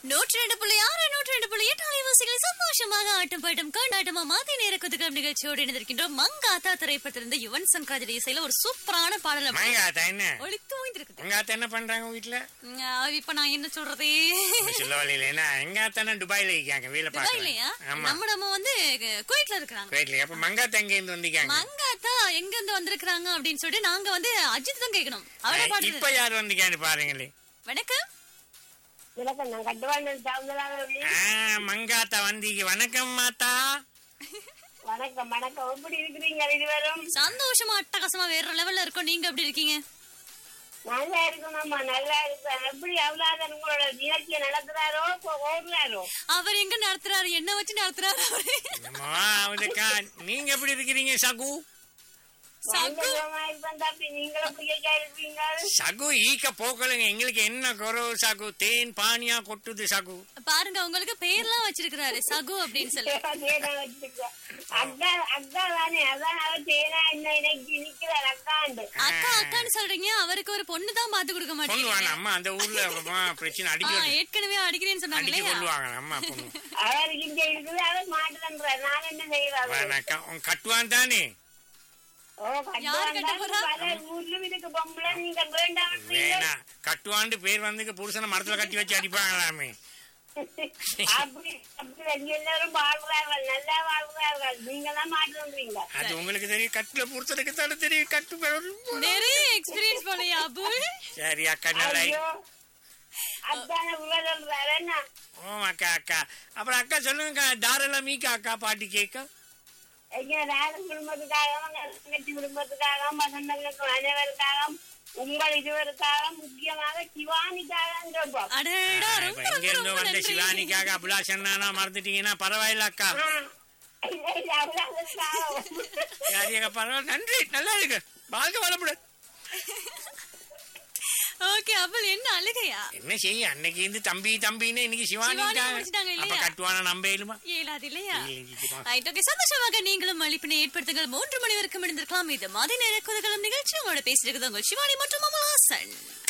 நூற்றி ரெண்டு புள்ளி ஆறு நூற்றி ரெண்டு புள்ளி எட்டு அலைவாசிகளை சந்தோஷமாக ஆட்டம் பாட்டம் கொண்டாட்டமா மாத்தி நேர குதுகம் நிகழ்ச்சியோடு இணைந்திருக்கின்றோம் மங்காத்தா திரைப்படத்திலிருந்து யுவன் சங்கராஜ் இசையில ஒரு சூப்பரான பாடல் அப்படி மயங்காத்தா என்ன ஒழித்து ஓய்ந்திருக்குது உங்க அத்தை என்ன பண்றாங்க வீட்டுல உம், அது இப்ப நான் என்ன சொல்றது சொல்ல வழியில என்ன எங்க அத்தான துபாயில இருக்காங்க வேலை இல்லையா பாக்கலாம் ஆமா நம்ம நம்ம வந்து குவைட்ல இருக்கிறாங்க குவைட்ல அப்ப மங்காத்தா எங்க இருந்து வந்திருக்காங்க மங்காத்தா எங்க இருந்து வந்திருக்காங்க அப்படின்னு சொல்லிட்டு நாங்க வந்து அஜித் தான் கேட்கணும் அவட இப்ப பாடுறது யார் வந்திருக்கான்னு பாருங்களே வணக்கம் விளக்கம் நான் கட்டுவாங்க தகுந்ததாக ஆ, மங்காத்தா வந்தீங்க வணக்கம் மாத்தா வணக்கம் வணக்கம் எப்படி இருக்கிறீங்க இருவரும் சந்தோஷமா அட்டகாசமா வேற லெவல்ல இருக்கோம் நீங்க எப்படி இருக்கீங்க நல்லா இருக்கணும்மா நல்லா இருக்கேன் எப்படி அவ்வளவு உங்களோட நிகழ்ச்சியை நடத்துறாரோ இப்போ ஓடுறாரோ அவர் எங்க நடத்துறாரு என்ன வச்சு நடத்துறாரு அவரு என்னமோ அவளுக்கா நீங்க எப்படி இருக்கிறீங்க சகு சந்தோஷமா இருப்பேன் தப்பி நீங்களும் பிள்ளைக்கா இருப்பீங்க சகு ஈக்க போக்கலுங்க எங்களுக்கு என்ன குறவு சகு தேன் பானியா கொட்டுது சகு பாருங்க உங்களுக்கு பேர்லாம் வச்சிருக்கிறாரு சகு அப்படின்னு சொல்லி தேனா வச்சிருக்கேன் அக்கா அக்கா தானே அதான் அவர் தேனா என்ன இன்னைக்கு நிக்கிறார் அக்காண்டு அக்கா அக்கான்னு சொல்றீங்க அவருக்கு ஒரு பொண்ணு தான் பாத்து கொடுக்க பொண்ணு மாட்டீங்க வாங்க அம்மா அந்த ஊர்ல அம்மா பிரச்சனை ஆ, அடிக்க ஏற்கனவே அடிக்கிறேன்னு சொன்னாங்க அடிச்சு இல்லையா கொள்ளுவாங்க அம்மா பொண்ணு அவருக்கு இங்க இருக்குது அவர் மாட்டுறார் நான் என்ன செய்யறாரு வணக்கம் உன் கட்டுவான் தானே ஓ யார் கட்ட போறா? பல ஊர்ல இதுக்கு பொம்பளை நீங்க வேண்டாம் வேணா கட்டுவாண்டு பேர் வந்து புருஷனை மரத்துல கட்டி வச்சு அடிப்பாங்களாமே அப்படி அப்படி ரெண்டு எல்லாரும் வாழ்றார்கள் நல்லா வாழ்றார்கள் நீங்க தான் மாட்டுறீங்க அது உங்களுக்கு தெரியும் கட்டுல புருஷனுக்கு தானே தெரியும் கட்டு பேரு. நிறைய எக்ஸ்பீரியன்ஸ் போலையா அபு சரி அக்கா நல்லா ஐயோ அதான விவரம் என்ன ஓ அக்கா அக்கா அப்புறம் அக்கா சொல்லுங்க தாராள மீக்கா அக்கா பாட்டி கேட்க எங்க ராஜ குடும்பத்துக்காகவும் தங்கச்சி குடும்பத்துக்காகவும் வசந்தங்களுக்கு அனைவருக்காகவும் உங்கள் இருவருக்காக முக்கியமாக சிவானிக்காக சொல்றோம் அடடா இப்ப ரொம்ப எங்க ரொம்ப இருந்து ரொம்ப வந்த நன்றி சிவானிக்காக அபிலாஷன்னா மறந்துட்டீங்கன்னா பரவாயில்ல அக்கா ஆ. இல்லை, இல்லை, அவ்வளவுதான். சரி அக்கா பரவாயில்ல நன்றி நல்லா இருக்கு வாழ்க்கை வளப்படு ஓகே அபுல் என்ன அழுகையா என்ன செய்ய அன்னைக்கு இருந்து தம்பி தம்பின்னு இன்னைக்கு சிவானி சிவானி முடிச்சிட்டாங்க அப்ப இல்லையா? கட்டுவான நம்ப இயலுமா இயலாது இல்லையா இல்லையா? ரைட் ஓகே சந்தோஷமாக நீங்களும் அளிப்பினை ஏற்படுத்துங்கள் மூன்று மணி வரைக்கும் இருந்திருக்கலாம் இது மாதிரி நேர குதகலம் நிகழ்ச்சி உங்களோட பேசியிருக்கிறது உங்கள் சிவானி மற்றும் அமலாசன்